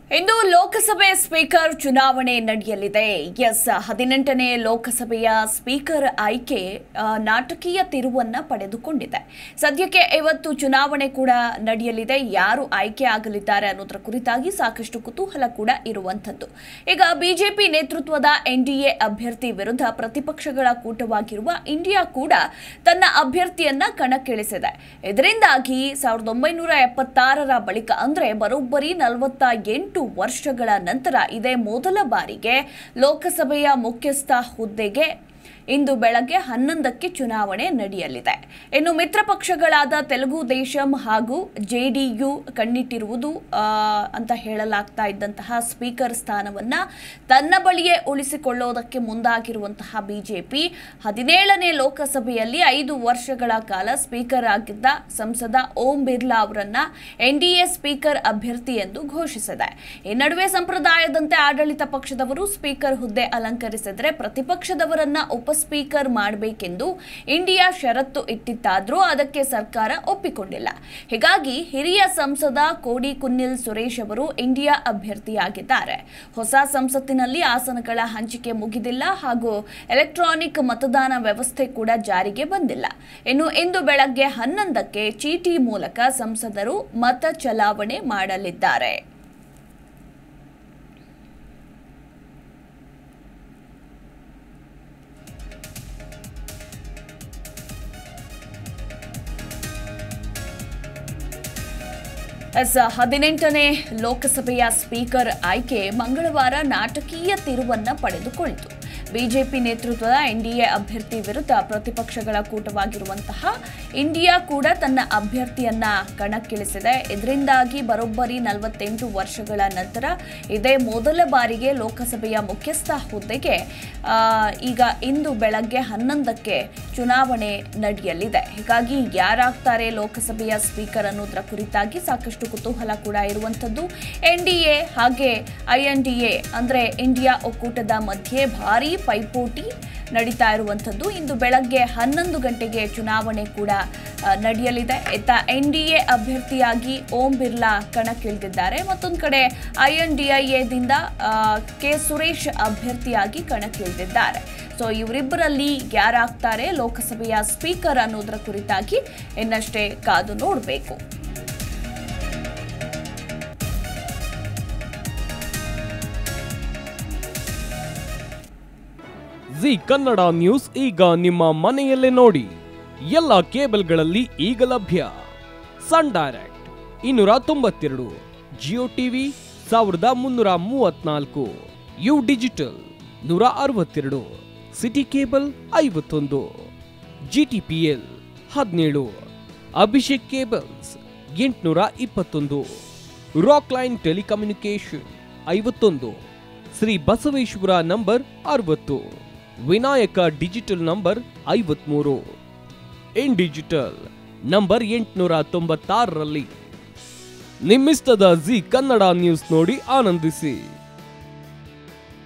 ಇಂದು ಲೋಕಸಭೆ speaker ಚುನಾವಣೆ ನಡೆಯಲಿದೆ S ಹದಿನೆಂಟನೇ ಲೋಕಸಭೆಯ ಸ್ಪೀಕರ್ ಆಯ್ಕೆ ಆ, ನಾಟಕೀಯ ತಿರುವನ್ನ ಪಡೆದುಕೊಂಡಿದೆ ಸದ್ಯಕ್ಕೆ ಇವತ್ತು ಚುನಾವಣೆ ಕೂಡ ನಡೆಯಲಿದೆ ಯಾರು ಆಯ್ಕೆ ಆಗಲಿದ್ದಾರೆ ಅನ್ನೋದರ ಕುರಿತಾಗಿ ಸಾಕಷ್ಟು ಕುತೂಹಲ ಕೂಡ ಇರುವಂಥದ್ದು ಈಗ ಬಿಜೆಪಿ ನೇತೃತ್ವದ ಎನ್ಡಿಎ ಅಭ್ಯರ್ಥಿ ವಿರುದ್ಧ ಪ್ರತಿಪಕ್ಷಗಳ ಕೂಟವಾಗಿರುವ ಇಂಡಿಯಾ ಕೂಡ ತನ್ನ ಅಭ್ಯರ್ಥಿಯನ್ನ ಕಣಕ್ಕಿಳಿಸಿದೆ ಇದರಿಂದಾಗಿ ಸಾವಿರದ ಒಂಬೈನೂರ ಎಪ್ಪತ್ತಾರರ ಬಳಿಕ ಅಂದ್ರೆ ಬರೋಬ್ಬರಿ ನಲವತ್ತ ಎಂಟು ವರ್ಷಗಳ ನಂತರ ಇದೇ ಮೊದಲ ಬಾರಿಗೆ ಲೋಕಸಭೆಯ ಮುಖ್ಯಸ್ಥ ಹುದ್ದೆಗೆ ಇಂದು ಬೆಳಗ್ಗೆ ಹನ್ನೊಂದಕ್ಕೆ ಚುನಾವಣೆ ನಡೆಯಲಿದೆ ಇನ್ನು ಮಿತ್ರ ಪಕ್ಷಗಳಾದ ತೆಲುಗು ದೇಶಂ ಹಾಗೂ ಜೆಡಿಯು ಕಣ್ಣಿಟ್ಟಿರುವುದು ಆ, ಅಂತ ಹೇಳಲಾಗ್ತಾ ಇದ್ದಂತಹ ಸ್ಪೀಕರ್ ಸ್ಥಾನವನ್ನ ತನ್ನ ಬಳಿಯೇ ಉಳಿಸಿಕೊಳ್ಳೋದಕ್ಕೆ ಮುಂದಾಗಿರುವಂತಹ ಬಿಜೆಪಿ ಹದಿನೇಳನೇ ಲೋಕಸಭೆಯಲ್ಲಿ ಐದು ವರ್ಷಗಳ ಕಾಲ ಸ್ಪೀಕರ್ ಆಗಿದ್ದ ಸಂಸದ ಓಂ ಬಿರ್ಲಾ ಅವರನ್ನ ಎನ್ಡಿಎ ಸ್ಪೀಕರ್ ಅಭ್ಯರ್ಥಿ ಎಂದು ಘೋಷಿಸಿದೆ ಈ ನಡುವೆ ಸಂಪ್ರದಾಯದಂತೆ ಆಡಳಿತ ಪಕ್ಷದವರು ಸ್ಪೀಕರ್ ಹುದ್ದೆ ಅಲಂಕರಿಸಿದ್ರೆ ಪ್ರತಿಪಕ್ಷದವರನ್ನ ಉಪಸ್ಪೀಕರ್ ಮಾಡಬೇಕೆಂದು ಇಂಡಿಯಾ ಷರತ್ತು ಇಟ್ಟಿತ್ತಾದ್ರೂ ಅದಕ್ಕೆ ಸರ್ಕಾರ ಒಪ್ಪಿಕೊಂಡಿಲ್ಲ ಹೀಗಾಗಿ ಹಿರಿಯ ಸಂಸದ ಕೋಡಿ ಕುನ್ನಿಲ್ ಸುರೇಶ್ ಅವರು ಇಂಡಿಯಾ ಅಭ್ಯರ್ಥಿಯಾಗಿದ್ದಾರೆ ಹೊಸ ಸಂಸತ್ತಿನಲ್ಲಿ ಆಸನಗಳ ಹಂಚಿಕೆ ಮುಗಿದಿಲ್ಲ ಹಾಗೂ ಎಲೆಕ್ಟ್ರಾನಿಕ್ ಮತದಾನ ವ್ಯವಸ್ಥೆ ಕೂಡ ಜಾರಿಗೆ ಬಂದಿಲ್ಲ ಇನ್ನು ಇಂದು ಬೆಳಗ್ಗೆ ಹನ್ನೊಂದಕ್ಕೆ ಚೀಟಿ ಮೂಲಕ ಸಂಸದರು ಮತ ಚಲಾವಣೆ ಮಾಡಲಿದ್ದಾರೆ ಎಸ್ ಹದಿನೆಂಟನೇ ಲೋಕಸಭೆಯ ಸ್ಪೀಕರ್ ಆಯ್ಕೆ ಮಂಗಳವಾರ ನಾಟಕೀಯ ತಿರುವನ್ನ ಪಡೆದುಕೊಂಡಿತು ಬಿಜೆಪಿ ನೇತೃತ್ವದ ಎನ್ಡಿಎ ಅಭ್ಯರ್ಥಿ ವಿರುದ್ಧ ಪ್ರತಿಪಕ್ಷಗಳ ಕೂಟವಾಗಿರುವಂತಹ ಇಂಡಿಯಾ ಕೂಡ ತನ್ನ ಅಭ್ಯರ್ಥಿಯನ್ನ ಕಣಕ್ಕಿಳಿಸಿದೆ ಇದರಿಂದಾಗಿ ಬರೋಬ್ಬರಿ ನಲವತ್ತೆಂಟು ವರ್ಷಗಳ ನಂತರ ಇದೇ ಮೊದಲ ಬಾರಿಗೆ ಲೋಕಸಭೆಯ ಮುಖ್ಯಸ್ಥ ಹುದ್ದೆಗೆ ಆ, ಈಗ ಇಂದು ಬೆಳಗ್ಗೆ ಹನ್ನೊಂದಕ್ಕೆ ಚುನಾವಣೆ ನಡೆಯಲಿದೆ ಹೀಗಾಗಿ ಯಾರಾಗ್ತಾರೆ ಲೋಕಸಭೆಯ ಸ್ಪೀಕರ್ ಅನ್ನೋದರ ಕುರಿತಾಗಿ ಸಾಕಷ್ಟು ಕುತೂಹಲ ಕೂಡ ಇರುವಂಥದ್ದು ಎನ್ಡಿಎ ಹಾಗೆ ಐಎನ್ಡಿಎ ಅಂದ್ರೆ ಇಂಡಿಯಾ ಒಕ್ಕೂಟದ ಮಧ್ಯೆ ಭಾರೀ ಪೈಪೋಟಿ ನಡೀತಾ ಇರುವಂಥದ್ದು ಇಂದು ಬೆಳಗ್ಗೆ ಹನ್ನೊಂದು ಗಂಟೆಗೆ ಚುನಾವಣೆ ಕೂಡ ಆ, ನಡೆಯಲಿದೆ ಇತ್ತ ಎನ್ ಡಿ ಎ ಅಭ್ಯರ್ಥಿಯಾಗಿ ಓಂ ಬಿರ್ಲಾ ಕಣಕ್ಕಿಳಿದಿದ್ದಾರೆ ಮತ್ತೊಂದು ಕಡೆ ಐ ಎನ್ ಡಿ ಐ ಎದಿಂದ ಕೆ ಸುರೇಶ್ ಅಭ್ಯರ್ಥಿಯಾಗಿ ಕಣಕ್ಕಿಳಿದಿದ್ದಾರೆ ಸೊ ಇವರಿಬ್ಬರಲ್ಲಿ ಯಾರಾಗ್ತಾರೆ ಲೋಕಸಭೆಯ ಸ್ಪೀಕರ್ ಅನ್ನೋದರ ಕುರಿತಾಗಿ ಇನ್ನಷ್ಟೇ ಕಾದು ನೋಡಬೇಕು ಜಿ ಕನ್ನಡ ನ್ಯೂಸ್ ಈಗ ನಿಮ್ಮ ಮನೆಯಲ್ಲೇ ನೋಡಿ ಎಲ್ಲ ಕೇಬಲ್ಗಳಲ್ಲಿ ಈಗ ಲಭ್ಯ ಸನ್ ಡೈರೆಕ್ಟ್ ಇನ್ನೂರ ತೊಂಬತ್ತೆರಡು ಜಿಯೋ ಟಿವಿ ಸಾವಿರದ ಮುನ್ನೂರ ಮೂವತ್ನಾಲ್ಕು ಯು ಡಿಜಿಟಲ್ ನೂರ ಅರವತ್ತೆರಡು ಸಿಟಿ ಕೇಬಲ್ ಐವತ್ತೊಂದು ಜಿ ಟಿ ಪಿ ಎಲ್ ಹದಿನೇಳು ಅಭಿಷೇಕ್ ಕೇಬಲ್ಸ್ ಎಂಟುನೂರ ಇಪ್ಪತ್ತೊಂದು ರಾಕ್ ಲೈನ್ ಟೆಲಿಕಮ್ಯುನಿಕೇಶನ್ ಐವತ್ತೊಂದು ಶ್ರೀ ಬಸವೇಶ್ವರ ನಂಬರ್ ಅರವತ್ತು ವಿನಾಯಕ ಡಿಜಿಟಲ್ ನಂಬರ್ ಐವತ್ಮೂರು ಇನ್ ಡಿಜಿಟಲ್ ನಂಬರ್ ಎಂಟುನೂರ ತೊಂಬತ್ತಾರರಲ್ಲಿ ನಿಮ್ಮಿಸ್ತದ ಜಿ ಕನ್ನಡ ನ್ಯೂಸ್ ನೋಡಿ ಆನಂದಿಸಿ